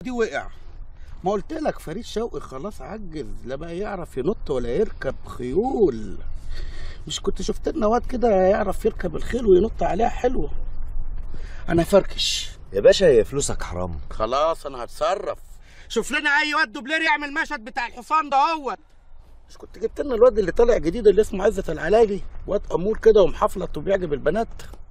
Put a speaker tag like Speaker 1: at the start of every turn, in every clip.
Speaker 1: دي وقع ما قلت لك فريد شوقي خلاص عجز لا بقى يعرف ينط ولا يركب خيول مش كنت شفت لنا واد كده يعرف يركب الخيل وينط عليها حلو انا فركش
Speaker 2: يا باشا هي فلوسك حرام
Speaker 1: خلاص انا هتصرف شوف لنا اي واد دوبلير يعمل مشهد بتاع الحصان ده هوت مش كنت جبت لنا الواد اللي طالع جديد اللي اسمه عزت العلاجي واد امور كده ومحفلط وبيعجب البنات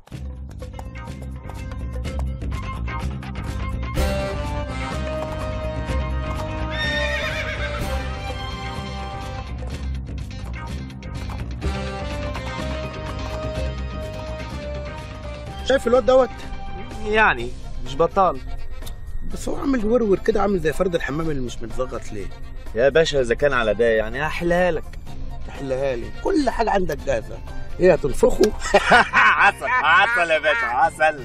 Speaker 1: شايف الواد دوت
Speaker 2: يعني مش بطال
Speaker 1: بس هو عامل ورور كده عامل زي فرد الحمام اللي مش متظبط ليه
Speaker 2: يا باشا اذا كان على ده يعني هحلها لك
Speaker 1: تحلها لي كل حاجه عندك جاهزه ايه هتنفخه
Speaker 2: عسل عسل يا باشا عسل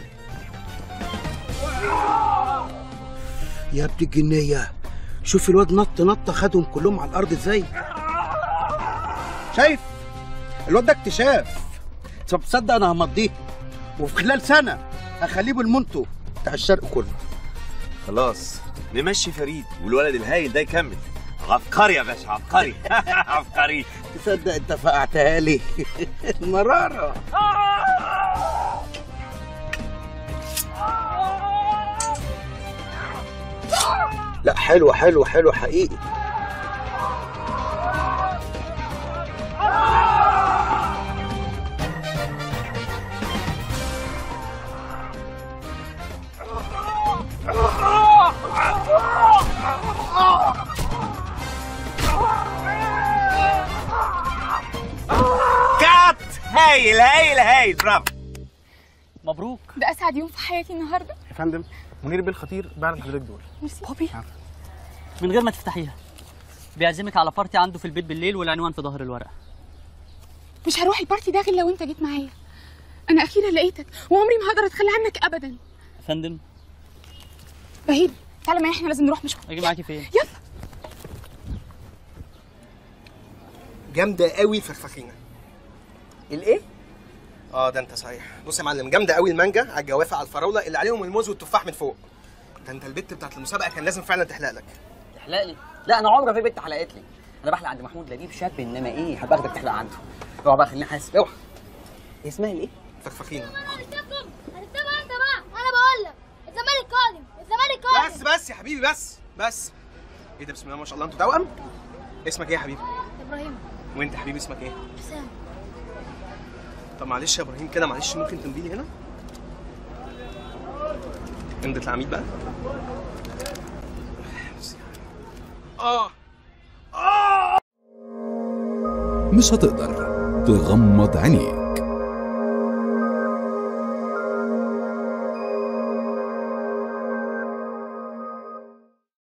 Speaker 1: يا ابن الجنيه شوف الواد نط نطه خدهم كلهم على الارض ازاي شايف الواد ده اكتشاف طب تصدق انا همضيه وفي خلال سنه هخليه بالمونتو بتاع الشرق كله
Speaker 2: خلاص نمشي فريد والولد الهايل ده يكمل عبقري يا باشا عبقري عبقري
Speaker 1: تصدق انت فقعتها لي مراره لا حلو حلو حلو حقيقي
Speaker 2: كات هايل هايل هايل برافو
Speaker 3: مبروك
Speaker 4: ده اسعد يوم في حياتي النهارده
Speaker 5: يا فندم منير بيه الخطير بعد حضرتك دول
Speaker 4: ميرسي
Speaker 3: بوبي من غير ما تفتحيها بيعزمك على بارتي عنده في البيت بالليل والعنوان في ظهر الورقه
Speaker 4: مش هروح البارتي ده غير لو انت جيت معايا انا اخيرا لقيتك وعمري ما هقدر اتخلى عنك ابدا
Speaker 3: يا فندم
Speaker 4: بهيد تعالى معايا احنا لازم نروح مشوار
Speaker 3: اجي معاكي فين
Speaker 4: يلا
Speaker 5: جامده قوي الفخفخينه
Speaker 6: الايه؟
Speaker 5: اه ده انت صحيح بص يا معلم جامده قوي المانجا على الجوافه على الفراوله اللي عليهم الموز والتفاح من فوق ده انت البت بتاعت المسابقه كان لازم فعلا تحلق لك
Speaker 6: تحلق لي؟ لا انا عمري في بنت حلقت لي انا بحلق عند محمود لبيب شاب انما ايه هبقى اخدك تحلق عنده اوعى بقى خليني حاسب اوعى هي اسمها الايه؟
Speaker 5: فخفخينه
Speaker 7: هنكتبكم هنكتبها انت بقى انا بقول لك الزمالك قادم الزمالك قادم
Speaker 5: بس بس يا حبيبي بس بس ايه ده بسم الله ما شاء الله انتوا توأم اسمك ايه يا حبيبي
Speaker 7: ابراهيم
Speaker 5: وانت يا حبيبي اسمك ايه
Speaker 7: حسام
Speaker 5: طب معلش يا ابراهيم كده معلش ممكن تمضي لي هنا امضة العميد بقى اه
Speaker 8: مش هتقدر تغمض عينيك